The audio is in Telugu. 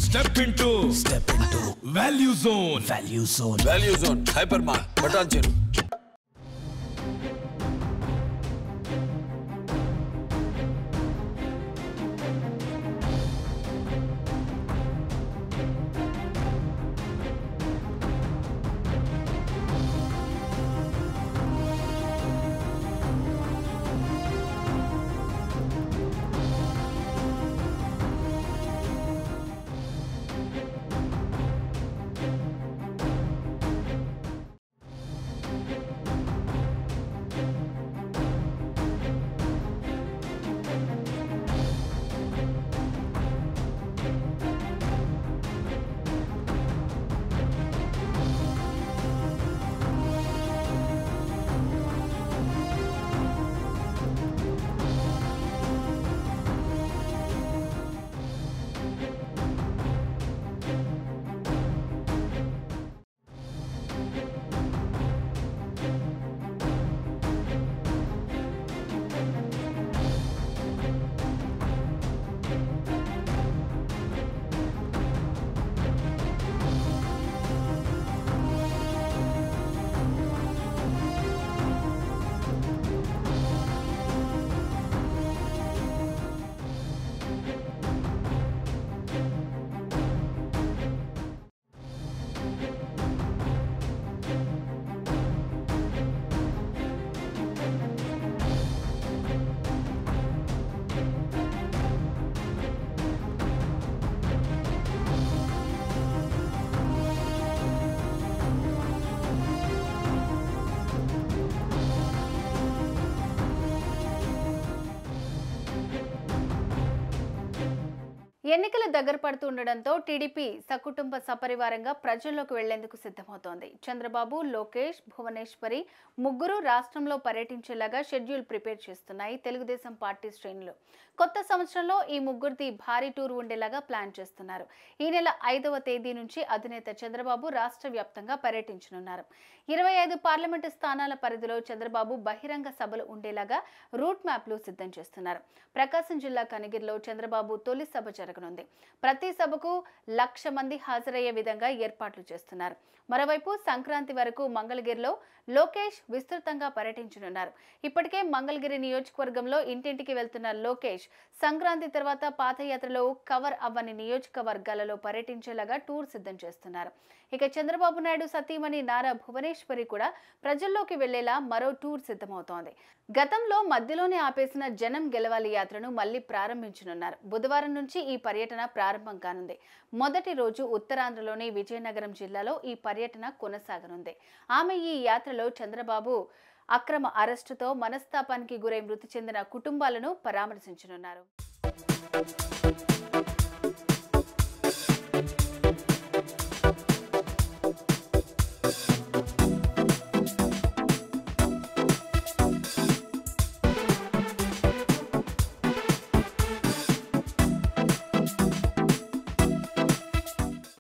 step into step into value zone value zone value zone హైపర్ మార్క్ బటాన్ చెరు ఎన్నికలు దగ్గర పడుతుండటంతో టీడీపీ సకుటుంబ సపరివారంగా ప్రజల్లోకి వెళ్లేందుకు సిద్ధమవుతోంది చంద్రబాబు లోకేష్ భువనేశ్వరి ముగ్గురు రాష్ట్రంలో పర్యటించేలాగా షెడ్యూల్ ప్రిపేర్ చేస్తున్నాయి తెలుగుదేశం పార్టీ శ్రేణులు కొత్త సంవత్సరంలో ఈ ముగ్గురిది భారీ టూర్ ఉండేలాగా ప్లాన్ చేస్తున్నారు ఈ నెల ఐదవ తేదీ నుంచి అధినేత చంద్రబాబు రాష్ట్ర వ్యాప్తంగా పర్యటించనున్నారు ఇరవై ఐదు పార్లమెంటు స్థానాల పరిధిలో చంద్రబాబు బహిరంగ సభలు ఉండేలాగా రూట్ మ్యాప్లు సిద్ధం చేస్తున్నారు ప్రకాశం జిల్లా కనిగిరిలో చంద్రబాబు తొలి సభ జరగనుంది ప్రతి సభకు లక్ష మంది హాజరయ్యే విధంగా ఏర్పాట్లు చేస్తున్నారు మరోవైపు సంక్రాంతి వరకు మంగళగిరిలో లోకేష్ విస్తృతంగా పర్యటించనున్నారు ఇప్పటికే మంగళగిరి నియోజకవర్గంలో ఇంటింటికి వెళ్తున్న లోకేష్ సంక్రాంతి తర్వాత పాదయాత్రలో కవర్ అవ్వని నియోజకవర్గాలలో పర్యటించేలాగా టూర్ సిద్ధం చేస్తున్నారు ఇక చంద్రబాబు నాయుడు సతీమణి నారా భువనేశ్వరి కూడా ప్రజల్లోకి వెళ్లేలా మరో టూర్ సిద్ధమవుతోంది గతంలో మధ్యలోనే ఆపేసిన జనం గెలవాలి యాత్రను మళ్లీ ప్రారంభించనున్నారు బుధవారం నుంచి ఈ పర్యటన ప్రారంభం కానుంది మొదటి రోజు ఉత్తరాంధ్రలోని విజయనగరం జిల్లాలో ఈ పర్యటన కొనసాగనుంది ఆమె ఈ యాత్రలో చంద్రబాబు అక్రమ అరెస్టుతో మనస్తాపానికి గురై మృతి చెందిన కుటుంబాలను పరామర్శించనున్నారు